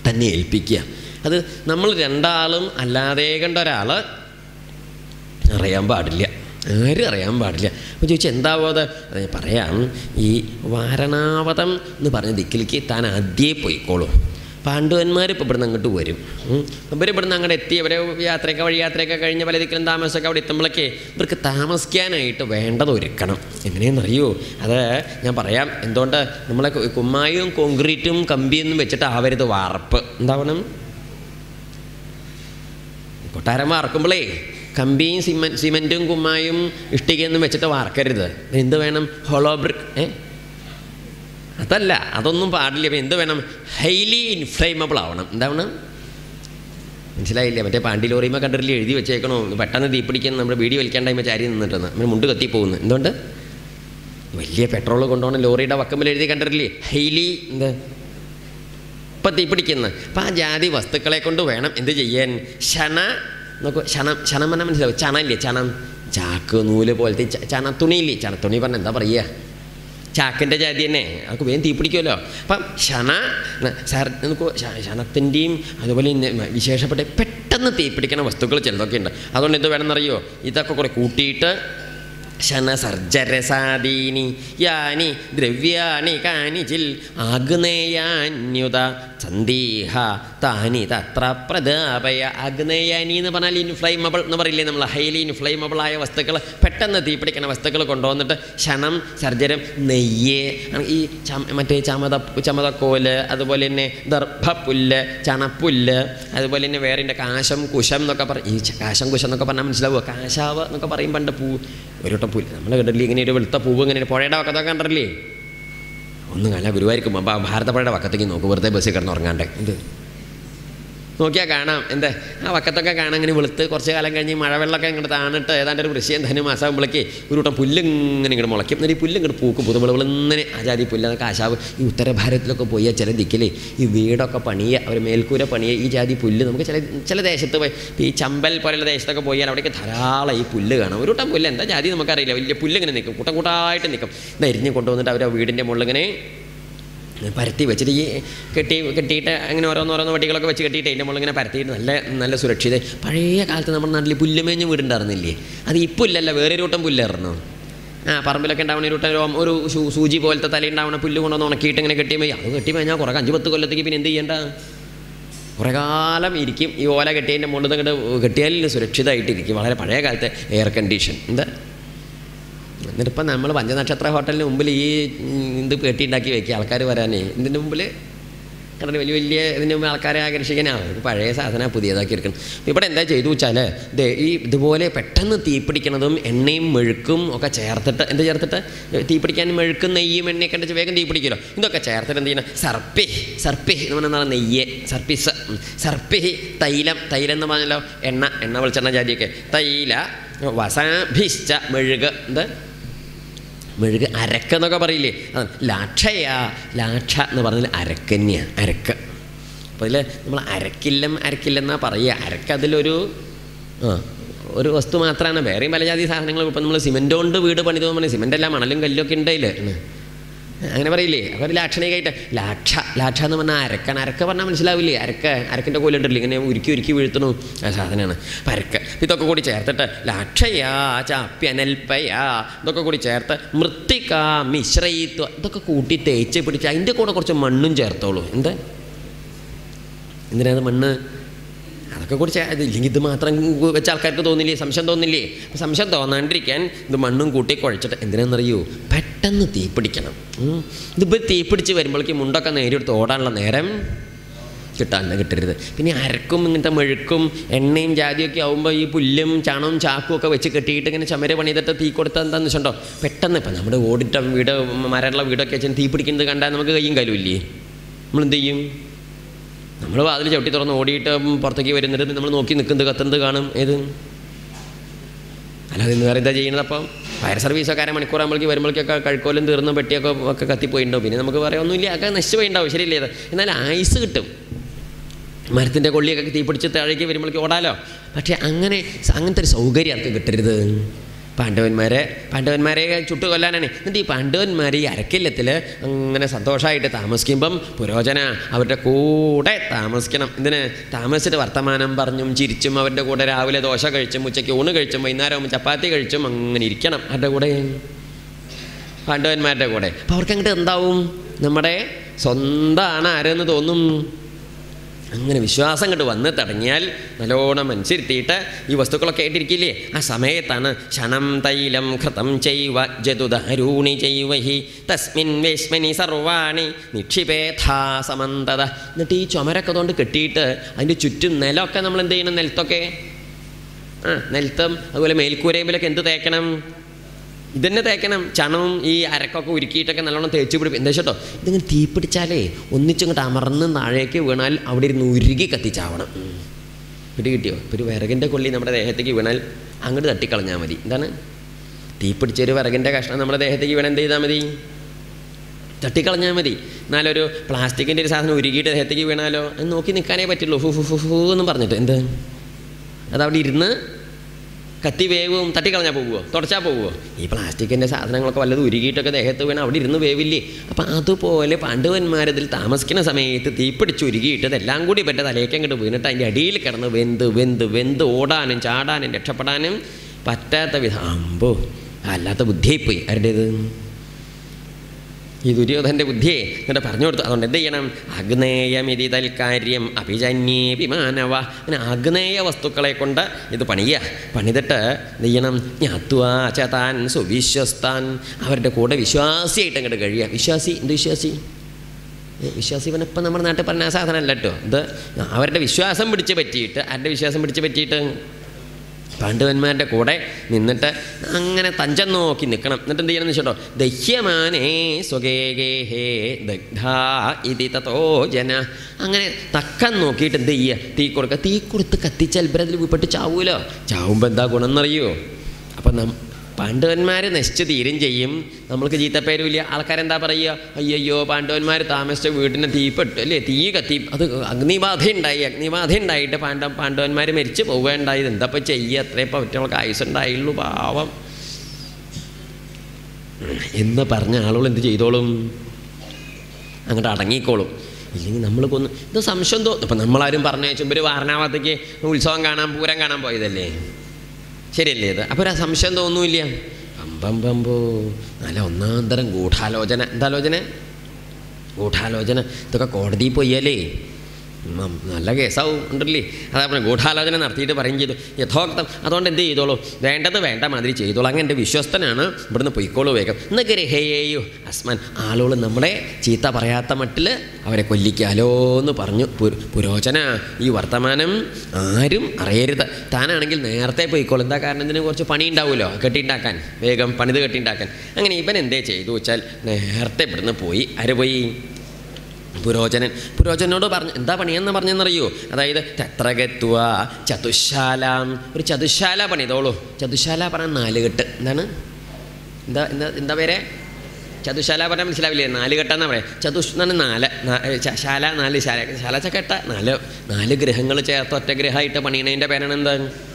തന്നെ ഏൽപ്പിക്കുക അത് നമ്മൾ രണ്ടാളും അല്ലാതെ കണ്ട ഒരാൾ അറിയാൻ പാടില്ല ആരും അറിയാൻ പാടില്ല അപ്പോൾ ചോദിച്ചു എന്താവോ അത് അത് ഞാൻ പറയാം ഈ വാരണാവതം എന്ന് പറഞ്ഞ ദിക്കിലേക്ക് താൻ ആദ്യേ പോയിക്കോളൂ പാണ്ഡവന്മാർ ഇപ്പോൾ ഇവിടുന്ന് അങ്ങോട്ട് വരും ഉം. ഇവർ ഇവിടുന്ന് അങ്ങോട്ട് എത്തി അവരെ യാത്രയൊക്കെ വഴി യാത്രയൊക്കെ കഴിഞ്ഞ് പല ദിക്കിലും താമസമൊക്കെ അവിടെ എത്തുമ്പോഴേക്ക് ഇവർക്ക് താമസിക്കാനായിട്ട് വേണ്ടത് ഒരുക്കണം എങ്ങനെയെന്നറിയോ അത് ഞാൻ പറയാം എന്തുകൊണ്ട് നമ്മളെ കു- കുമ്മായും കോൺക്രീറ്റും കമ്പിയൊന്നും വെച്ചിട്ട് ആവരുത് വാർപ്പ് എന്താവണം കൊട്ടാരം വാർക്കുമ്പോഴേ കമ്പിയും സിമൻ സിമൻറ്റും കുമ്മായും ഇഷ്ടികയൊന്നും വെച്ചിട്ട് വാർക്കരുത് എന്ത് വേണം ഹോളോ ബ്രിക്ക് ഏ അതല്ല അതൊന്നും പാടില്ല ഇപ്പം എന്ത് വേണം ഹൈലി ഇൻഫ്ലേമബിൾ ആവണം എന്താവണം മനസ്സിലായില്ല മറ്റേ പാണ്ടി ലോറിമ കണ്ടിട്ടില്ല എഴുതി വെച്ചേക്കണോ പെട്ടെന്ന് തീപിടിക്കുന്ന നമ്മുടെ വീടി വലിക്കാൻ ടൈം ചാരി നിന്നിട്ടെന്ന് നമ്മൾ മുണ്ട് കത്തി പോകുന്നു എന്തുകൊണ്ട് വലിയ പെട്രോൾ കൊണ്ടുപോകണ ലോറിയുടെ വക്കമ്പിൽ എഴുതി കണ്ടിട്ടില്ലേ ഹൈലി എന്താ ഇപ്പം തീപിടിക്കുന്ന അപ്പം ആ ജാതി വസ്തുക്കളെ കൊണ്ട് വേണം എന്ത് ചെയ്യാൻ ശന നോക്കൂ ശനം ശനം പറഞ്ഞാൽ മനസ്സിലാവും ചണയില്ലേ ചണം ചാക്ക് നൂല് പോലത്തെ ച- ചണത്തുണിയില്ലേ ചണത്തുണി പറഞ്ഞാൽ എന്താ പറയുക ചാക്കിൻ്റെ ജാതി തന്നെ അതൊക്കെ വേഗം തീപിടിക്കുമല്ലോ അപ്പം ശന സാർ നമുക്ക് ശനത്തിൻ്റെയും അതുപോലെ ഇന്ന് വിശേഷപ്പെട്ട പെട്ടെന്ന് തീപിടിക്കുന്ന വസ്തുക്കൾ ചിലതൊക്കെ ഉണ്ട് അതുകൊണ്ട് എന്ത് വേണമെന്നറിയോ ഇതൊക്കെ കൂടെ കൂട്ടിയിട്ട് ശനസർജരസാദീനി യാനി ദ്രവ്യാണി കാനിചിൽ ആഗ്നേയാന്യുത സന്ദേഹ താനി തത്ര പ്രതാപയ ആഗ്നേയാനി എന്ന് പറഞ്ഞാൽ ഇൻഫ്ലൈമബിൾ എന്ന് പറയില്ലേ നമ്മൾ ഹൈലി ഇൻഫ്ലൈമബിൾ ആയ വസ്തുക്കൾ പെട്ടെന്ന് തീപിടിക്കുന്ന വസ്തുക്കൾ കൊണ്ടുവന്നിട്ട് ശനം സർജരം നെയ്യ് ഈ ചമ മറ്റേ ചമത ചമതക്കോല് അതുപോലെ തന്നെ ദർഭപ്പുല്ല് ചണപ്പുല്ല് അതുപോലെ തന്നെ വേറെ ഉണ്ട് കാശം കുശം എന്നൊക്കെ പറയും ഈ ച- കാശം കുശം എന്നൊക്കെ പറഞ്ഞാൽ മനസ്സിലാവുക കാശാവ് എന്നൊക്കെ പറയും പണ്ട് പൂ ഒരു വട്ടം പുല്ല് നമ്മൾ കണ്ടില്ലേ ഇങ്ങനെ ഒരു വെളുത്ത പൂവ് ഇങ്ങനെ പുഴയുടെ വക്കത്തൊക്കെ കണ്ടിട്ടില്ലേ ഒന്നും അല്ല ഗുരുവായിരിക്കും അപ്പം ഭാരതപ്പുഴയുടെ വക്കത്തേക്ക് നോക്കും വെറുതെ ബസ്സിൽ കിടന്ന് ഉറങ്ങാണ്ട് എന്ത് നോക്കിയാൽ കാണാം എന്താ ആ വക്കത്തൊക്കെ കാണാൻ ഇങ്ങനെ വെളുത്ത് കുറച്ച് കാലം കഴിഞ്ഞ് മഴവെള്ളമൊക്കെ ഇങ്ങോട്ട് താണിട്ട് ഏതാണ്ട് ഒരു വൃശ്യം ധനുമാസമാകുമ്പോഴേക്ക് ഒരു കൂട്ടം പുല്ല് ഇങ്ങനെ ഇങ്ങോട്ട് മുളയ്ക്കും എന്നിട്ട് ഈ പുല്ല് ഇങ്ങോട്ട് പൂക്കും പുതുമുളവിളിങ്ങനെ ആചാരി പുല്ല് അതൊക്കെ ആശാവ് ഈ ഉത്തര ഭാരതത്തിലൊക്കെ പോയി ചില ദിക്കിൽ ഈ വീടൊക്കെ പണിയുക അവർ മേൽക്കൂര പണിയുക ഈ ജാതി പുല്ല് നമുക്ക് ചില ചില ദേശത്ത് പോയി ഇപ്പം ഈ ചമ്പൽ പോലുള്ള ദേശത്തൊക്കെ പോയാൽ അവിടേക്ക് ധാരാളം ഈ പുല്ല് കാണാം ഒരു കൂട്ടം പുല്ല് എന്താ ജാതി നമുക്കറിയില്ല വലിയ പുല്ല് ഇങ്ങനെ നിൽക്കും കൂട്ടം കൂട്ടായിട്ട് നിൽക്കും ഇത് എരിഞ്ഞ് കൊണ്ടുവന്നിട്ട് അവർ വീടിൻ്റെ മുകളിൽ ഇങ്ങനെ പരത്തി വെച്ചിട്ട് ഈ കെട്ടി കെട്ടിയിട്ട് അങ്ങനെ ഓരോന്നോരോന്ന് വട്ടികളൊക്കെ വെച്ച് കെട്ടിയിട്ട് അതിൻ്റെ മുകളിൽ ഇങ്ങനെ പരത്തിയിട്ട് നല്ല നല്ല സുരക്ഷിത പഴയ കാലത്ത് നമ്മുടെ നാട്ടിൽ പുല്ലുമേഞ്ഞ് വീടുണ്ടായിരുന്നില്ലേ അത് ഇപ്പോൾ ഇല്ലല്ല വേറെ ഒരു കൂട്ടം പുല്ലായിരുന്നു ആ പറമ്പിലൊക്കെ ഉണ്ടാവുന്ന ഒരു കൂട്ടം രോമം- ഒരു സൂ- സൂചി പോലത്തെ തലയുണ്ടാവുന്ന പുല്ല് കൊണ്ടുവന്ന് ഉണക്കിയിട്ട് ഇങ്ങനെ കെട്ടിയുമ്പോൾ അത് കെട്ടി കഴിഞ്ഞാൽ കുറേ അഞ്ച് പത്ത് കൊല്ലത്തേക്ക് പിന്നെ എന്ത് ചെയ്യേണ്ട കുറേ കാലം ഇരിക്കും ഈ ഓല കെട്ടിയതിൻ്റെ മുകളിൽ നിന്ന് ഇങ്ങോട്ട് കെട്ടിയാൽ സുരക്ഷിതമായിട്ടിരിക്കും വളരെ പഴയ കാലത്തെ എയർ കണ്ടീഷൻ എന്താ എന്നിട്ടിപ്പം നമ്മൾ പഞ്ചനക്ഷത്ര ഹോട്ടലിന് മുമ്പിൽ ഈ ഉം, ഇത് പെട്ടി ഉണ്ടാക്കി വെക്കുക ആൾക്കാർ വരാനേ ഇതിൻ്റെ മുമ്പിൽ കാരണം വലിയ വലിയ ഇതിൻ്റെ മുമ്പ് ആൾക്കാരെ ആകർഷിക്കാനാണ് ഇത് പഴയ സാധനം പുതിയതാക്കി എടുക്കണം ഇവിടെ എന്താ ചെയ്തു വെച്ചാൽ ഇത് ഈ ഇതുപോലെ പെട്ടെന്ന് തീപിടിക്കണതും എണ്ണയും മെഴുക്കും ഒക്കെ ചേർത്തിട്ട് എന്താ ചേർത്തിട്ട് തീപിടിക്കാൻ മെഴുക്കും നെയ്യും എണ്ണയൊക്കെ ഉണ്ടെച്ച് വേഗം തീപിടിക്കുമല്ലോ ഇതൊക്കെ ചേർത്തിട്ട് എന്ത് ചെയ്യണം സർപ്പി സർപ്പി എന്ന് പറഞ്ഞാൽ നെയ്യ് സർപ്പിസ് ഉം. സർപ്പി തൈലം തൈലം എന്ന് പറഞ്ഞല്ലോ എണ്ണ എണ്ണ വെളിച്ചെണ്ണ ജാതിയൊക്കെ തൈല വസാഭിശ്ച മെഴുക് എന്ത് മെഴുക് അരക്ക് എന്നൊക്കെ പറയില്ലേ അത് ലാക്ഷയാ ലാക്ഷ എന്ന് പറഞ്ഞാൽ അരക്കന്യ അരക്ക് അപ്പോൾ ഇതിൽ നമ്മൾ അരക്കില്ലം അരക്കില്ലെന്നാ പറയുക അരക്ക് അതിലൊരു ആ ഒരു വസ്തു മാത്രമാണ് വേറെയും പല ജാതി സാധനങ്ങൾ ഇപ്പം നമ്മൾ സിമെൻ്റ് കൊണ്ട് വീട് പണിത് പറഞ്ഞാൽ സിമെൻ്റ് അല്ല മണലും കല്ലൊക്കെ ഉണ്ടതിൽ അങ്ങനെ പറയില്ലേ അപ്പോൾ ഒരു ലാക്ഷണികമായിട്ട് ലാക്ഷ ലാക്ഷ എന്ന് പറഞ്ഞാൽ അരക്കാൻ അരക്ക പറഞ്ഞാൽ മനസ്സിലാവില്ലേ അരക്ക അരക്കിൻ്റെ കോലുണ്ടല്ലോ ഇങ്ങനെ ഉരുക്കി ഉരുക്കി വീഴ്ത്തണു ആ സാധനമാണ് അപ്പം അരക്ക ഇതൊക്കെ കൂടി ചേർത്തിട്ട് ലാക്ഷയാ ചാപ്യനൽപ്പയാ ഇതൊക്കെ കൂടി ചേർത്ത് മൃത്തിക മിശ്രയിത്വ ഇതൊക്കെ കൂട്ടി തേച്ച് പിടിച്ച് അതിൻ്റെ കൂടെ കുറച്ച് മണ്ണും ചേർത്തോളൂ എന്താ എന്തിനാണ് മണ്ണ് അതൊക്കെ കൂടി ചേ ഇത് ഇല്ലെങ്കിൽ ഇത് മാത്രം വെച്ച ആൾക്കാർക്ക് തോന്നില്ലേ സംശയം തോന്നില്ലേ അപ്പം സംശയം തോന്നാണ്ടിരിക്കാൻ ഇത് മണ്ണും കൂട്ടി കുഴച്ചിട്ട് എന്തിനാണെന്നറിയോ പെട്ടെന്ന് തീപിടിക്കണം ഉം. ഇതിപ്പോൾ തീപിടിച്ച് വരുമ്പോഴേക്കും മുണ്ടൊക്കെ നേരിയെടുത്ത് ഓടാനുള്ള നേരം കിട്ടാനില്ല കിട്ടരുത് പിന്നെ അരക്കും ഇങ്ങനത്തെ മെഴുക്കും എണ്ണയും ജാതിയൊക്കെ ആകുമ്പോൾ ഈ പുല്ലും ചാണവും ചാക്കും ഒക്കെ വെച്ച് കെട്ടിയിട്ട് ഇങ്ങനെ ചമര പണിതിട്ട് തീ കൊടുത്താൽ എന്താണെന്ന് വെച്ചിട്ടുണ്ടോ പെട്ടെന്ന് ഇപ്പം നമ്മുടെ ഓടിട്ട വീട് മരമുള്ള വീടൊക്കെ വെച്ചാൽ തീ പിടിക്കുന്നത് കണ്ടാൽ നമുക്ക് കയ്യും കലുമില്ലേ നമ്മളെന്ത് ചെയ്യും നമ്മൾ വാതിൽ ചവിട്ടി തുറന്ന് ഓടിയിട്ട് പുറത്തേക്ക് വരുന്നിട്ട് നമ്മൾ നോക്കി നിൽക്കുന്നത് കത്തുന്നത് കാണും ഏത് അല്ലാതെ ഇന്ന് വേറെ എന്താ ചെയ്യുന്നത് അപ്പം ഫയർ സർവീസൊക്കെ അര മണിക്കൂറാകുമ്പോഴേക്ക് വരുമ്പോഴേക്കൊക്കെ കഴുക്കോലും തീർന്നും പെട്ടിയൊക്കെ ഒക്കെ കത്തിപ്പോയിട്ടുണ്ടാവും പിന്നെ നമുക്ക് പറയാം ഒന്നുമില്ല ഒക്കെ നശിച്ചു പോയിണ്ടാവും ശരിയല്ലേ അത് എന്നാൽ ആയുസ് കിട്ടും മരത്തിൻ്റെ കൊള്ളിയൊക്കെ തീപിടിച്ച് താഴേക്ക് വരുമ്പോഴേക്ക് ഓടാലോ പക്ഷേ അങ്ങനെ അങ്ങനത്തെ ഒരു സൗകര്യം ആർക്ക് കിട്ടരുത് പാണ്ഡവന്മാരെ പാണ്ഡവന്മാരെ ചുട്ടു കൊല്ലാനാണ് എന്നിട്ട് ഈ പാണ്ഡവന്മാർ ഈ അരക്കില്ലത്തിൽ അങ്ങനെ സന്തോഷമായിട്ട് താമസിക്കുമ്പം പുരോചന അവരുടെ കൂടെ താമസിക്കണം ഇതിന് താമസിച്ചിട്ട് വർത്തമാനം പറഞ്ഞും ചിരിച്ചും അവരുടെ കൂടെ രാവിലെ ദോശ കഴിച്ചും ഉച്ചയ്ക്ക് ഊണ് കഴിച്ചും വൈകുന്നേരം ചപ്പാത്തി കഴിച്ചും അങ്ങനെ ഇരിക്കണം അവരുടെ കൂടെ പാണ്ഡവന്മാരുടെ കൂടെ അപ്പോൾ അവർക്ക് അങ്ങോട്ട് എന്താവും നമ്മുടെ സ്വന്തമാണ് ആരെന്ന് തോന്നും അങ്ങനെ വിശ്വാസം കണ്ട് വന്ന് തുടങ്ങിയാൽ നല്ലോണം മനസ്സിരുത്തിയിട്ട് ഈ വസ്തുക്കളൊക്കെ ആയിട്ടിരിക്കില്ലേ ആ സമയത്താണ് ക്ഷണം തൈലം ഘൃതം ചെയ്വ ജതുദാരൂണി ചെയ്വ ഹി തസ്മിൻ വേശ്മനി സർവാണി നിക്ഷിപേഥാ സമന്തത എന്നിട്ട് ഈ ചുമരൊക്കെ കൊണ്ട് കെട്ടിയിട്ട് അതിൻ്റെ ചുറ്റും നിലമൊക്കെ നമ്മൾ എന്ത് ചെയ്യണം നിലത്തൊക്കെ ആ നിലത്തും അതുപോലെ മേൽക്കൂരയുമ്പിലൊക്കെ എന്ത് തേക്കണം ഇതന്നെ തേക്കണം ചണവും ഈ അരക്കൊക്കെ ഉരുക്കിയിട്ടൊക്കെ നല്ലോണം തേച്ച് പിടിപ്പ് എന്താ വെച്ചോ ഇതിങ്ങനെ തീ പിടിച്ചാലേ ഒന്നിച്ചിങ്ങോട്ട് അമർന്ന് താഴേക്ക് വീണാൽ അവിടെ ഇരുന്ന് ഉരുകി കത്തിച്ചാവണം ഉം. പിടി കിട്ടിയോ ഇപ്പോൾ ഒരു വിറകിൻ്റെ കൊള്ളി നമ്മുടെ ദേഹത്തേക്ക് വീണാൽ അങ്ങോട്ട് തട്ടിക്കളഞ്ഞാൽ മതി എന്താണ് തീ പിടിച്ചൊരു വിറകിൻ്റെ കഷ്ണം നമ്മുടെ ദേഹത്തേക്ക് വീണാൽ എന്ത് ചെയ്താൽ മതി തട്ടിക്കളഞ്ഞാൽ മതി എന്നാലൊരു പ്ലാസ്റ്റിക്കിൻ്റെ ഒരു സാധനം ഉരുകിയിട്ട് ദേഹത്തേക്ക് വീണാലോ അത് നോക്കി നിൽക്കാനേ പറ്റുള്ളൂ ഫു ഫു ഫു ഫു എന്ന് പറഞ്ഞിട്ട് എന്ത് അതവിടെ ഇരുന്ന് കത്തി വേവും തട്ടിക്കളഞ്ഞാൽ പോകുമോ തുടച്ചാൽ പോകുമോ ഈ പ്ലാസ്റ്റിക്കിൻ്റെ സാധനങ്ങളൊക്കെ വല്ലതും ഉരുകിയിട്ടൊക്കെ ദേഹത്ത് വീണ് അവിടെ ഇരുന്ന് വേവില്ലേ അപ്പം അതുപോലെ പാണ്ഡവന്മാരതിൽ താമസിക്കുന്ന സമയത്ത് തീപ്പിടിച്ച് ഉരുകിയിട്ട് ഇതെല്ലാം കൂടി പറ്റ തലേക്ക് അങ്ങോട്ട് വീണിട്ട് അതിൻ്റെ അടിയിൽ കിടന്ന് വെന്ത് വെന്ത് വെന്ത് ഓടാനും ചാടാനും രക്ഷപ്പെടാനും പറ്റാത്ത വിധം അമ്പോ അല്ലാത്ത ബുദ്ധിയായിപ്പോയി ആരുടേത് ഈ ദുര്യോധൻ്റെ ബുദ്ധിയെ എന്നിട്ട് പറഞ്ഞു കൊടുത്തു അതുകൊണ്ട് എന്ത് ചെയ്യണം അഗ്നേയമിതി തൽക്കാര്യം അഭിജന്യേപി മാനവ അങ്ങനെ അഗ്നേയ വസ്തുക്കളെ കൊണ്ട് ഇത് പണിയുക പണിതിട്ട് എന്ത് ചെയ്യണം ജ്ഞാത്വാ ച താൻ സുവിശ്വസ്താൻ അവരുടെ കൂടെ വിശ്വാസിയായിട്ട് അങ്ങോട്ട് കഴിയുക വിശ്വാസി എന്ത് വിശ്വാസി ഏ, വിശ്വാസി പിന്നെ ഇപ്പം നമ്മുടെ നാട്ടിൽ പറഞ്ഞ ആ സാധനമല്ല കേട്ടോ ഇത് അവരുടെ വിശ്വാസം പിടിച്ച് പറ്റിയിട്ട് ആരുടെ വിശ്വാസം പിടിച്ച് പറ്റിയിട്ട് പാണ്ഡവന്മാരുടെ കൂടെ നിന്നിട്ട് അങ്ങനെ തഞ്ചം നോക്കി നിൽക്കണം എന്നിട്ട് എന്ത് ചെയ്യണം എന്ന് വെച്ചിട്ടോ ദഹ്യമാനേ സ്വകേഹേ ദഗ്ധാ ഇതി തതോ ജന അങ്ങനെ തക്കം നോക്കിയിട്ട് എന്ത് ചെയ്യുക തീ കൊടുക്കുക തീ കൊടുത്ത് കത്തിച്ചാൽ ഇവരതിൽ വിപ്പെട്ട് ചാവൂലോ ചാവുമ്പോൾ എന്താ ഗുണം എന്നറിയോ അപ്പം നം പാണ്ഡവന്മാർ നശിച്ച് തീരും ചെയ്യും നമ്മൾക്ക് ചീത്തപ്പേരുമില്ല ആൾക്കാരെന്താ പറയുക അയ്യോ പാണ്ഡവന്മാർ താമസിച്ച വീടിന് തീപ്പെട്ടു അല്ലേ തീ കത്തി അത് അഗ്നിബാധ ഉണ്ടായി അഗ്നിബാധ ഉണ്ടായിട്ട് പാണ്ഡവ പാണ്ഡവന്മാർ മരിച്ചു പോവുകയുണ്ടായത് എന്താ ഇപ്പം ചെയ്യുക അത്രേ ഇപ്പം ഒറ്റകൾക്ക് ആയുസുണ്ടായുള്ളൂ പാവം എന്ന് പറഞ്ഞ ആളുകൾ എന്ത് ചെയ്തോളും അങ്ങോട്ട് അടങ്ങിക്കോളും ഇല്ലെങ്കിൽ നമ്മൾ കൊന്ന് ഇത് സംശയം തോന്നും ഇപ്പം നമ്മളാരും പറഞ്ഞയച്ചു ഇവർ വാരണാവത്തേക്ക് ഉത്സവം കാണാൻ പൂരം കാണാൻ പോയതല്ലേ ശരിയല്ലേ ഇത് അപ്പോൾ ഒരു സംശയം തോന്നൂല്ല പമ്പം പമ്പോ നല്ല ഒന്നാം തരം ഗൂഢാലോചന എന്താലോചന ഗൂഢാലോചന ഇതൊക്കെ കോടതിയിൽ പോയാലേ ഉം, നല്ല കേസാവും ഉണ്ടല്ലേ അതാ പറഞ്ഞ ഗൂഢാലോചന നടത്തിയിട്ട് പറയും ചെയ്തു യഥോക്തം അതുകൊണ്ട് എന്ത് ചെയ്തോളൂ വേണ്ടത് വേണ്ട മാതിരി ചെയ്തോളൂ അങ്ങനെ എൻ്റെ വിശ്വസ്തനാണ് ഇവിടുന്ന് പൊയ്ക്കോളൂ വേഗം എന്നൊക്കെ രഹേയോ അസ്മാൻ ആളുകൾ നമ്മളെ ചീത്ത പറയാത്ത മട്ടിൽ അവരെ കൊല്ലിക്കാലോ എന്ന് പറഞ്ഞു പു- പുരോചന ഈ വർത്തമാനം ആരും അറിയരുത് താനാണെങ്കിൽ നേരത്തെ പോയിക്കോളും എന്താ കാരണം ഇതിന് കുറച്ച് പണി ഉണ്ടാവുമല്ലോ കെട്ടിണ്ടാക്കാൻ വേഗം പണിത് കെട്ടിണ്ടാക്കാൻ അങ്ങനെ ഇവൻ എന്തേ ചെയ്തു വെച്ചാൽ നേരത്തെ ഇവിടുന്ന് പോയി ആര് പോയി പുരോചനൻ പുരോചനോട് പറഞ്ഞു എന്താ പണിയെന്ന് പറഞ്ഞെന്നറിയോ അതായത് തത്രകത്വ ചതുശാല ഒരു ചതുശാല പണിതോളൂ ചതുശാല പറഞ്ഞ നാലുകെട്ട് എന്താണ് എന്താ എന്താ എന്താ പേരെ ചതുശാല പറഞ്ഞാൽ മനസ്സിലാവില്ലേ നാല് കെട്ടെന്നാ പറയാം ചതുഷ് എന്നാണ് നാല് നാ- ഏ, ച- ശാല നാല് ശാല ശാല ചക്കെട്ട നാല് നാല് ഗ്രഹങ്ങൾ ചേർത്ത് ഒറ്റ ഗ്രഹമായിട്ട് പണിയണതിൻ്റെ പേരാണ് എന്താ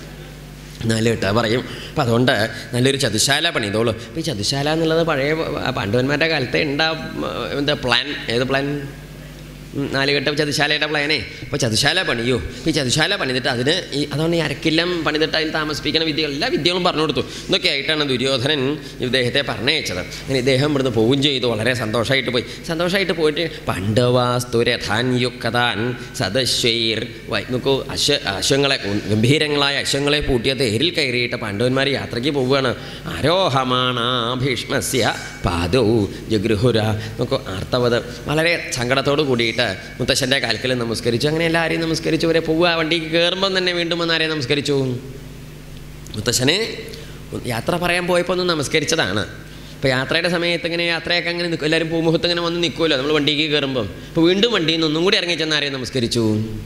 നാല് കെട്ട പറയും അപ്പം അതുകൊണ്ട് നല്ലൊരു ചതുശാല പണിതോളൂ അപ്പോൾ ഈ ചതുശാല എന്നുള്ളത് പഴയ പ- പാണ്ഡവന്മാരുടെ കാലത്തെ ഉണ്ടാ എന്താ പ്ലാൻ ഏത് പ്ലാൻ ഉം, നാലുകെട്ട് ചതുശാലയുടെ പ്ലാനേ അപ്പോൾ ചതുശാല പണിയോ അപ്പോൾ ഈ ചതുശാല പണിതിട്ട് അതിന് ഈ അതുകൊണ്ട് ഈ അരക്കില്ലം പണിതിട്ട് അതിൽ താമസിപ്പിക്കുന്ന വിദ്യകൾ എല്ലാ വിദ്യകളും പറഞ്ഞു കൊടുത്തു ഇതൊക്കെ ആയിട്ടാണ് ദുര്യോധനൻ ഇദ്ദേഹത്തെ പറഞ്ഞയച്ചത് അങ്ങനെ ഇദ്ദേഹം ഇവിടുന്ന് പോവുകയും ചെയ്തു വളരെ സന്തോഷമായിട്ട് പോയി സന്തോഷമായിട്ട് പോയിട്ട് പണ്ഡവാസ്തു രഥാൻ യുക്താൻ സദശ്വൈർ വൈ- നോക്കൂ അശ്വ അശ്വങ്ങളെ ഗംഭീരങ്ങളായ അശ്വങ്ങളെ പൂട്ടിയ തേരിൽ കയറിയിട്ട് പാണ്ഡവന്മാർ യാത്രയ്ക്ക് പോവുകയാണ് ആരോഹമാണ ഭീഷ്മസ്യ പാദൗ ജഗൃഹുര നോക്കൂ ആർത്തവത് വളരെ സങ്കടത്തോട് കൂടിയിട്ട് മുത്തശ്ശൻ്റെ കാൽക്കൽ നമസ്കരിച്ചു അങ്ങനെ എല്ലാവരെയും നമസ്കരിച്ചു വരെ പോവുക വണ്ടിക്ക് കയറുമ്പം തന്നെ വീണ്ടും വന്ന് ആരെയും നമസ്കരിച്ചു മുത്തശ്ശനെ യാത്ര പറയാൻ പോയപ്പോൾ ഒന്ന് നമസ്കരിച്ചതാണ് ഇപ്പോൾ യാത്രയുടെ സമയത്ത് ഇങ്ങനെ യാത്രയൊക്കെ അങ്ങനെ നിൽക്കും എല്ലാവരും പൂമുഖത്ത് ഇങ്ങനെ വന്ന് നിൽക്കുമല്ലോ നമ്മൾ വണ്ടിക്ക് കയറുമ്പോൾ അപ്പോൾ വീണ്ടും വണ്ടിയിൽ നിന്ന് ഒന്നും കൂടി ഇറങ്ങി ചെന്ന് ആരെയും നമസ്കരിച്ചു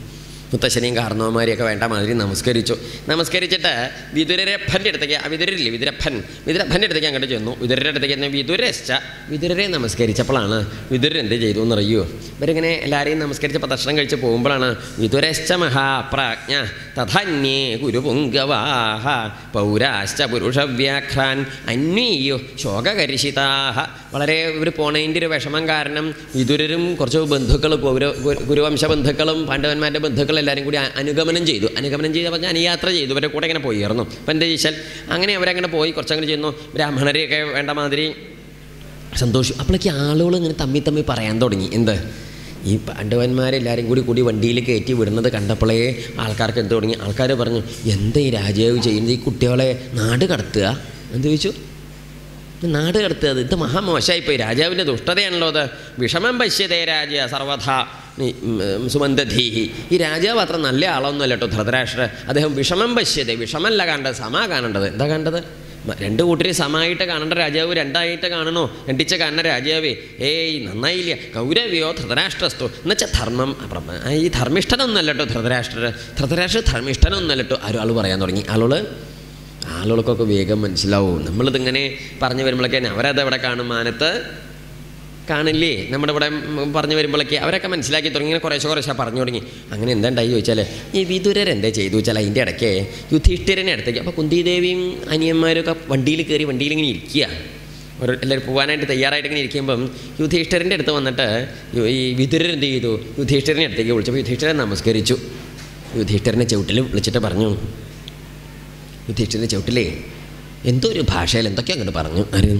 മുത്തശ്ശനെയും കാരണവന്മാരെയൊക്കെ വേണ്ട മാതിരി നമസ്കരിച്ചു നമസ്കരിച്ചിട്ട് വിതുരരഭൻ്റെ അടുത്തേക്ക് ആ വിതുരരില്ലേ വിതുരഭൻ വിതുരഭൻ്റെ അടുത്തേക്ക് അങ്ങോട്ട് ചെന്നു വിതുരരുടെ അടുത്തേക്ക് ചെന്ന് വിതുരശ്ച വിതുരരെ നമസ്കരിച്ചപ്പോഴാണ് വിതുരർ എന്ത് ചെയ്തു എന്നറിയോ ഇവരിങ്ങനെ എല്ലാവരെയും നമസ്കരിച്ച് പ്രദർശനം കഴിച്ച് പോകുമ്പോഴാണ് വിതുരശ്ച മഹാപ്രാജ്ഞ തഥന്യേ ഗുരുപുങ്കവാഹ പൗരാശ്ച പുരുഷവ്യാഘ്രാൻ അന്വീയോ ശോകകരിഷിതാഹ വളരെ ഇവർ പോണതിൻ്റെ ഒരു വിഷമം കാരണം വിതുരരും കുറച്ച് ബന്ധുക്കൾ ഗൗര ഗുരു- ഗുരുവംശ ബന്ധുക്കളും പാണ്ഡവന്മാരുടെ ബന്ധുക്കളും എല്ലാവരും കൂടി അ- അനുഗമനം ചെയ്തു അനുഗമനം ചെയ്ത് പറഞ്ഞാൽ അനുയാത്ര ചെയ്തു ഇവരുടെ കൂടെ ഇങ്ങനെ പോയിരുന്നു അപ്പം എന്താ ചോദിച്ചാൽ അങ്ങനെ അവരങ്ങനെ പോയി കുറച്ചങ്ങനെ ചെയ്യുന്നു ബ്രാഹ്മണരെയൊക്കെ വേണ്ട മാതിരി സന്തോഷം അപ്പോഴേക്ക് ആളുകൾ ഇങ്ങനെ തമ്മി തമ്മി പറയാൻ തുടങ്ങി എന്ത് ഈ പാണ്ഡവന്മാരെല്ലാവരും കൂടി കൂടി വണ്ടിയിൽ കയറ്റി വിടുന്നത് കണ്ടപ്പോഴേ ആൾക്കാർക്ക് എന്ത് തുടങ്ങി ആൾക്കാർ പറഞ്ഞു എന്താ ഈ രാജാവ് ചെയ്യുന്നത് ഈ കുട്ടികളെ നാട് കടത്തുക എന്ത് ചോദിച്ചു ഇത് നാട് കടത്തുക ഇത് മഹാമോശമായിപ്പോയി രാജാവിൻ്റെ ദുഷ്ടതയാണല്ലോ അത് വിഷമം പശ്യതേ രാജ സർവഥ സുമന്ദധീഹി ഈ രാജാവ് അത്ര നല്ല ആളൊന്നുമല്ല കേട്ടോ ധൃതരാഷ്ട്ര അദ്ദേഹം വിഷമം പശ്യതേ വിഷമല്ല കാണേണ്ടത് സമാ കാണേണ്ടത് എന്താ കണ്ടത് മ- രണ്ട് കൂട്ടരെ സമായിട്ട് കാണേണ്ട രാജാവ് രണ്ടായിട്ട് കാണണോ രണ്ടിച്ച കാണുന്ന രാജാവേ ഏയ് നന്നായില്ല കൗരവ്യോ ധൃതരാഷ്ട്രസ്തു എന്നുവെച്ചാൽ ധർമ്മം അപ്പുറം, ആ, ഈ ധർമ്മിഷ്ഠനൊന്നല്ല കേട്ടോ ധൃതരാഷ്ട്ര ധൃതരാഷ്ട്ര ധർമ്മിഷ്ഠനൊന്നല്ല കേട്ടോ ആരും ആൾ പറയാൻ തുടങ്ങി ആളുകൾ ആളുകൾക്കൊക്കെ വേഗം മനസ്സിലാവും നമ്മളിതിങ്ങനെ പറഞ്ഞു വരുമ്പോഴേക്കും അവരത് എവിടെ കാണും മാനത്ത് കാണില്ലേ നമ്മുടെ ഇവിടെ ഉം പറഞ്ഞു വരുമ്പോഴേക്ക് അവരൊക്കെ മനസ്സിലാക്കി തുടങ്ങി ഇങ്ങനെ കുറേശ്ശെ കുറേശ്ശെ പറഞ്ഞു തുടങ്ങി അങ്ങനെ എന്താ ഉണ്ടായി ചോദിച്ചാൽ ഈ വിതുരർ എന്താ ചെയ്തു വെച്ചാൽ അതിൻ്റെ ഇടയ്ക്ക് യുധിഷ്ഠിരനെ അടുത്തേക്ക് അപ്പോൾ കുന്തിദേവിയും അനിയന്മാരൊക്കെ വണ്ടിയിൽ കയറി വണ്ടിയിൽ ഇങ്ങനെ ഇരിക്കുക ഒരു എല്ലാവരും പോകാനായിട്ട് തയ്യാറായിട്ട് ഇങ്ങനെ ഇരിക്കുമ്പം യുധിഷ്ഠിരൻ്റെ അടുത്ത് വന്നിട്ട് യു- ഈ വിതുരർ എന്ത് ചെയ്തു യുധിഷ്ഠിരനെ അടുത്തേക്ക് വിളിച്ചപ്പോൾ യുധിഷ്ഠിരൻ നമസ്കരിച്ചു യുധിഷ്ഠിരനെ ചവിട്ടിൽ വിളിച്ചിട്ട് പറഞ്ഞു യുധിഷ്ഠിരൻ്റെ ചവിട്ടിലേ എന്തോ ഒരു ഭാഷയിൽ എന്തൊക്കെയോ അങ്ങോട്ട് പറഞ്ഞു ആര്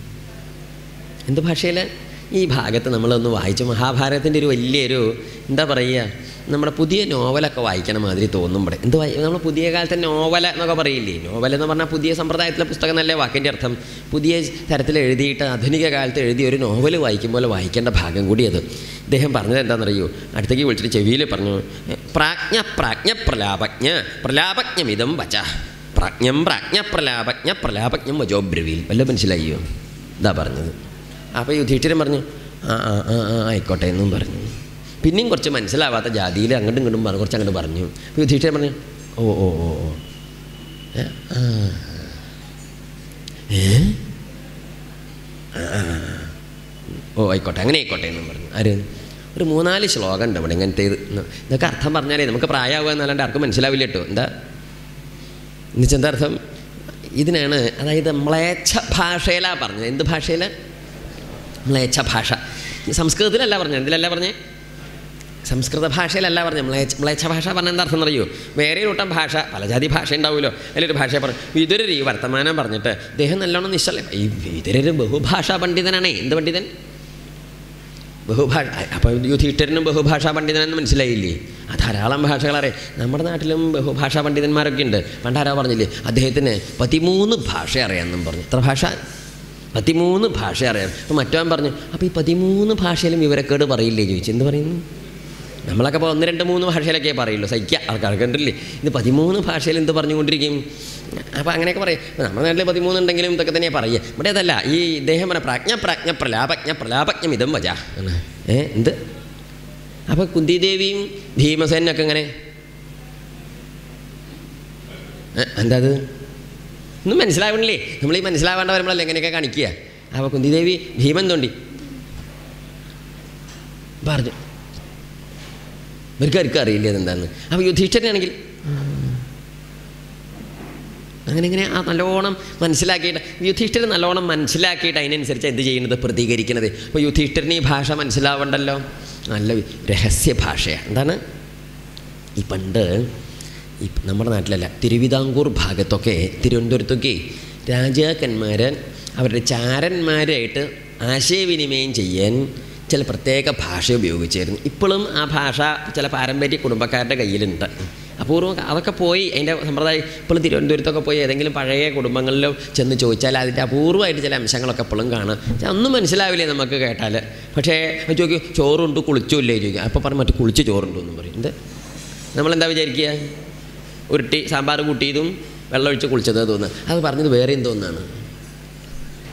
എന്ത് ഭാഷയിൽ ഈ ഭാഗത്ത് നമ്മളൊന്ന് വായിച്ചു മഹാഭാരതത്തിൻ്റെ ഒരു വലിയൊരു എന്താ പറയുക നമ്മുടെ പുതിയ നോവലൊക്കെ വായിക്കണ മാതിരി തോന്നും ഇവിടെ എന്ത് വായി നമ്മൾ പുതിയ കാലത്തെ നോവൽ എന്നൊക്കെ പറയില്ലേ നോവൽ എന്ന് പറഞ്ഞാൽ പുതിയ സമ്പ്രദായത്തിലെ പുസ്തകം എന്നല്ലേ വാക്കിൻ്റെ അർത്ഥം പുതിയ തരത്തിൽ എഴുതിയിട്ട് ആധുനിക കാലത്ത് എഴുതിയ ഒരു നോവൽ വായിക്കും പോലെ വായിക്കേണ്ട ഭാഗം കൂടി അത് ഇദ്ദേഹം പറഞ്ഞത് എന്താണെന്നറിയോ അടുത്തേക്ക് വിളിച്ചിട്ട് ചെവിയിൽ പറഞ്ഞു പ്രാജ്ഞ പ്രാജ്ഞ പ്രലാപജ്ഞ പ്രലാപജ്ഞമിതം വച പ്രാജ്ഞം പ്രാജ്ഞ പ്രലാപജ്ഞ പ്രലാപജ്ഞം വജോബ്രവീൽ വല്ല മനസ്സിലായോ ഇതാ പറഞ്ഞത് അപ്പോൾ യുധിഷ്ഠിരൻ പറഞ്ഞു ആ ആ ആ ആ ആയിക്കോട്ടെ എന്നും പറഞ്ഞു പിന്നെയും കുറച്ച് മനസ്സിലാവാത്ത ജാതിയിൽ അങ്ങോട്ടും ഇങ്ങോട്ടും പറഞ്ഞു കുറച്ച് അങ്ങോട്ട് പറഞ്ഞു അപ്പോൾ യുധിഷ്ഠിരൻ പറഞ്ഞു ഓ ഓ ഓ ഓ ഏ, ആ. ഏ ആ, ആ. ഓ ആയിക്കോട്ടെ അങ്ങനെ ആയിക്കോട്ടെ എന്നും പറഞ്ഞു ആര് ഒരു മൂന്നാല് ശ്ലോകം ഉണ്ട് ഇവിടെ ഇങ്ങനത്തെ ഇത് ഇതൊക്കെ അർത്ഥം പറഞ്ഞാലേ നമുക്ക് പ്രായമാവുക എന്നല്ലാണ്ട് ആർക്കും മനസ്സിലാവില്ല കേട്ടോ എന്താ എന്നുവെച്ചാൽ എന്താ അർത്ഥം ഇതിനാണ് അതായത് മ്ലേച്ഛ ഭാഷയിലാണ് പറഞ്ഞത് എന്ത് ഭാഷയിൽ മ്ലേച്ഛ ഭാഷ ഈ സംസ്കൃതത്തിലല്ല പറഞ്ഞത് എന്തിലല്ല പറഞ്ഞേ സംസ്കൃത ഭാഷയിലല്ല പറഞ്ഞത് മ്ലേച്ഛ മ്ലേച്ഛ ഭാഷ പറഞ്ഞ എന്താ അർത്ഥം അറിയോ വേറെ ഒരു കൂട്ടം ഭാഷ പല ജാതി ഭാഷ ഉണ്ടാവുമല്ലോ അതിലൊരു ഭാഷ പറഞ്ഞു വിതുരർ ഈ വർത്തമാനം പറഞ്ഞിട്ട് അദ്ദേഹം നല്ലോണം നിശ്ചല ഈ വിതുരർ ബഹുഭാഷാ പണ്ഡിതനാണേ എന്ത് പണ്ഡിതൻ ബഹുഭാഷ അപ്പോൾ യുധിഷ്ഠിരനും ബഹുഭാഷാ പണ്ഡിതനെന്ന് മനസ്സിലായില്ലേ ആ ധാരാളം ഭാഷകളറിയാം നമ്മുടെ നാട്ടിലും ബഹുഭാഷാ പണ്ഡിതന്മാരൊക്കെ ഉണ്ട് പണ്ടാരാ പറഞ്ഞില്ലേ അദ്ദേഹത്തിന് പതിമൂന്ന് ഭാഷ അറിയാമെന്നും പറഞ്ഞു എത്ര ഭാഷ പതിമൂന്ന് ഭാഷ അറിയാം അപ്പോൾ മറ്റവൻ പറഞ്ഞു അപ്പോൾ ഈ പതിമൂന്ന് ഭാഷയിലും വിവരക്കേട് പറയില്ലേ ചോദിച്ചു എന്ത് പറയുന്നു നമ്മളൊക്കെ ഇപ്പോൾ ഒന്ന് രണ്ട് മൂന്ന് ഭാഷയിലൊക്കെ പറയുള്ളൂ സഹിക്കുക ആൾക്കാർക്ക് ഉണ്ടല്ലേ ഇത് പതിമൂന്ന് ഭാഷയിൽ എന്ത് പറഞ്ഞുകൊണ്ടിരിക്കും അപ്പോൾ അങ്ങനെയൊക്കെ പറയും ഇപ്പൊ നമ്മുടെ നാട്ടിൽ പതിമൂന്ന് ഉണ്ടെങ്കിലും ഇതൊക്കെ തന്നെയാണ് പറയുക ഇവിടെ അതല്ല ഈ ഇദ്ദേഹം പറഞ്ഞ പ്രാജ്ഞ പ്രാജ്ഞ പ്രലാപജ്ഞ പ്രലാപജ്ഞം ഇതം വജ എന്ന്. ഏ എന്ത് അപ്പോൾ കുന്തിദേവിയും ഭീമസേനൊക്കെ എങ്ങനെ ഏ, എന്താ അത് ഒന്നും മനസ്സിലാവണില്ലേ നമ്മൾ ഈ മനസ്സിലാവേണ്ട വരുമ്പോഴല്ലേ എങ്ങനെയൊക്കെ കാണിക്കുക അപ്പോൾ കുന്തിദേവി ഭീമൻ തോണ്ടി പറഞ്ഞു ഇവർക്ക് ആർക്കും അറിയില്ല അതെന്താന്ന് അപ്പോൾ യുധിഷ്ഠിരനാണെങ്കിൽ അങ്ങനെ ഇങ്ങനെ ആ നല്ലോണം മനസ്സിലാക്കിയിട്ട് യുധിഷ്ഠിരൻ നല്ലോണം മനസ്സിലാക്കിയിട്ട് അതിനനുസരിച്ച് എന്ത് ചെയ്യുന്നത് പ്രതികരിക്കുന്നത് അപ്പോൾ യുധിഷ്ഠിരന് ഈ ഭാഷ മനസ്സിലാവണ്ടല്ലോ നല്ല രഹസ്യ ഭാഷയാണ് എന്താണ് ഈ പണ്ട് ഈ നമ്മുടെ നാട്ടിലല്ല തിരുവിതാംകൂർ ഭാഗത്തൊക്കെ തിരുവനന്തപുരത്തൊക്കെ രാജാക്കന്മാർ അവരുടെ ചാരന്മാരായിട്ട് ആശയവിനിമയം ചെയ്യാൻ ചില പ്രത്യേക ഭാഷ ഉപയോഗിച്ചായിരുന്നു ഇപ്പോഴും ആ ഭാഷ ചില പാരമ്പര്യ കുടുംബക്കാരുടെ കയ്യിലുണ്ട് അപൂർവം അതൊക്കെ പോയി അതിൻ്റെ സമ്പ്രദായം ഇപ്പോഴും തിരുവനന്തപുരത്തൊക്കെ പോയി ഏതെങ്കിലും പഴയ കുടുംബങ്ങളിലോ ചെന്ന് ചോദിച്ചാൽ അതിൻ്റെ അപൂർവമായിട്ട് ചില അംശങ്ങളൊക്കെ ഇപ്പോഴും കാണാം പക്ഷെ ഒന്നും മനസ്സിലാവില്ലേ നമുക്ക് കേട്ടാൽ പക്ഷേ ചോദിക്കും ചോറുണ്ട് കുളിച്ചില്ലേ ചോദിക്കും അപ്പോൾ പറഞ്ഞു മറ്റു കുളിച്ച് ചോറുണ്ടോ എന്നും പറയും എന്ത് നമ്മളെന്താ വിചാരിക്കുക ഉരുട്ടി സാമ്പാർ കൂട്ടിയതും വെള്ളമൊഴിച്ച് കുളിച്ചത് തോന്നുന്നു അത് പറഞ്ഞത് വേറെ എന്തോന്നാണ്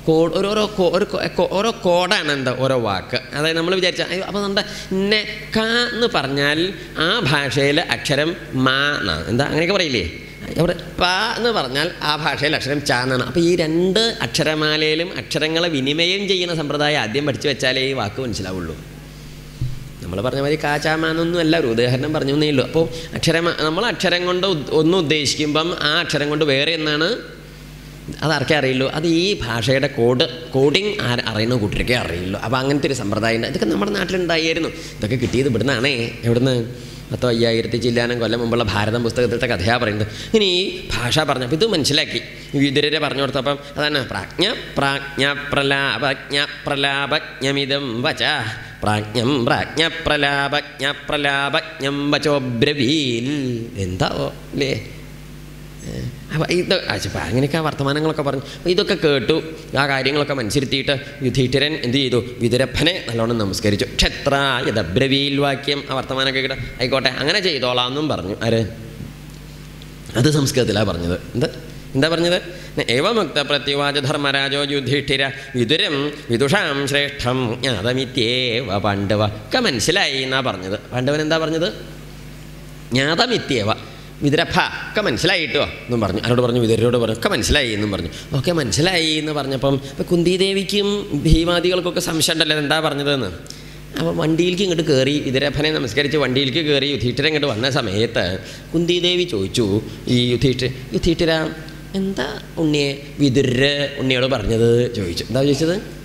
കോഡ് ഓരോരോ കോ- ഒരു കോ- കോ- ഓരോ കോഡാണ് എന്താ ഓരോ വാക്ക് അതായത് നമ്മൾ വിചാരിച്ച അയ്യോ അപ്പോൾ നമ്മുടെ നെ ക എന്ന് പറഞ്ഞാൽ ആ ഭാഷയിൽ അക്ഷരം മാ എന്നാണ് എന്താ അങ്ങനെയൊക്കെ പറയില്ലേ അവിടെ പ എന്ന് പറഞ്ഞാൽ ആ ഭാഷയിൽ അക്ഷരം ച എന്നാണ് അപ്പോൾ ഈ രണ്ട് അക്ഷരമാലയിലും അക്ഷരങ്ങളെ വിനിമയം ചെയ്യുന്ന സമ്പ്രദായം ആദ്യം പഠിച്ചു വെച്ചാലേ ഈ വാക്ക് മനസ്സിലാവുള്ളൂ നമ്മൾ പറഞ്ഞ മാതിരി കാച്ചാമാനൊന്നും അല്ല ഒരു ഉദാഹരണം പറഞ്ഞു എന്നേ ഉള്ളൂ അപ്പോൾ അക്ഷരം നമ്മൾ അക്ഷരം കൊണ്ട് ഉദ്- ഒന്ന് ഉദ്ദേശിക്കുമ്പം ആ അക്ഷരം കൊണ്ട് വേറെ എന്നാണ് അതാർക്കേ അറിയുള്ളൂ അത് ഈ ഭാഷയുടെ കോഡ് കോഡിങ് ആര് അറിയുന്ന കൂട്ടരൊക്കെ അറിയുള്ളൂ അപ്പോൾ അങ്ങനത്തെ ഒരു സമ്പ്രദായം ഉണ്ട് ഇതൊക്കെ നമ്മുടെ നാട്ടിലുണ്ടായിരുന്നു ഇതൊക്കെ കിട്ടിയത് ഇവിടുന്നാണേ എവിടുന്ന് പത്തോ അയ്യായിരത്തി ചില്ലാനം കൊല്ലം മുമ്പുള്ള ഭാരതം പുസ്തകത്തിലത്തെ കഥയാണ് പറയുന്നത് ഇനി ഈ ഭാഷ പറഞ്ഞപ്പോൾ ഇത് മനസ്സിലാക്കി വിതുരരെ പറഞ്ഞു കൊടുത്തപ്പം അതാണ് പ്രാജ്ഞ പ്രാജ്ഞ പ്രലാപജ്ഞ പ്രലാപജ്ഞമിതം വച പ്രാജ്ഞം പ്രാജ്ഞ പ്രലാപജ്ഞ പ്രലാപജ്ഞം വചോ ബ്രവീൽ എന്താവോ അല്ലേ അപ്പോൾ ഇത് അപ്പം അങ്ങനെയൊക്കെ ആ വർത്തമാനങ്ങളൊക്കെ പറഞ്ഞു അപ്പോൾ ഇതൊക്കെ കേട്ടു ആ കാര്യങ്ങളൊക്കെ മനസ്സിരുത്തിയിട്ട് യുധിഷ്ഠിരൻ എന്ത് ചെയ്തു വിതുരപ്പനെ നല്ലോണം നമസ്കരിച്ചു ക്ഷത്ര യഥബ്രവീൽ വാക്യം ആ വർത്തമാനമൊക്കെ കേട്ട് ആയിക്കോട്ടെ അങ്ങനെ ചെയ്തോളാം എന്നും പറഞ്ഞു ആര് അത് സംസ്കൃതത്തിലാണ് പറഞ്ഞത് എന്ത് എന്താ പറഞ്ഞത് ഏവമുക്ത പ്രത്യുവാച ധർമ്മരാജോ യുധിഷ്ഠിര വിതുരം വിദുഷാം ശ്രേഷ്ഠം ജ്ഞാതമിത്യേവ പാണ്ഡവ ഒക്കെ മനസ്സിലായി എന്നാ പറഞ്ഞത് പാണ്ഡവൻ എന്താ പറഞ്ഞത് ജ്ഞാതമിത്യേവ വിതുരഭ ഒക്കെ മനസ്സിലായിട്ടോ എന്നും പറഞ്ഞു ആരോട് പറഞ്ഞു വിതുരരോട് പറഞ്ഞു ഒക്കെ മനസ്സിലായി എന്നും പറഞ്ഞു ഒക്കെ മനസ്സിലായി എന്ന് പറഞ്ഞപ്പം ഇപ്പം കുന്തിദേവിക്കും ഭീമാദികൾക്കൊക്കെ സംശയം ഉണ്ടല്ലോ എന്താ പറഞ്ഞതെന്ന് അപ്പോൾ വണ്ടിയിലേക്ക് ഇങ്ങോട്ട് കയറി വിതുരഭനെ നമസ്കരിച്ച് വണ്ടിയിലേക്ക് കയറി യുധിഷ്ഠിര ഇങ്ങോട്ട് വന്ന സമയത്ത് കുന്തിദേവി ചോദിച്ചു ഈ യുധിഷ്ഠിര യുധിഷ്ഠിര എന്താ ഉണ്ണിയെ വിതുര ഉണ്ണിയോട് പറഞ്ഞത് ചോദിച്ചു എന്താ ചോദിച്ചത്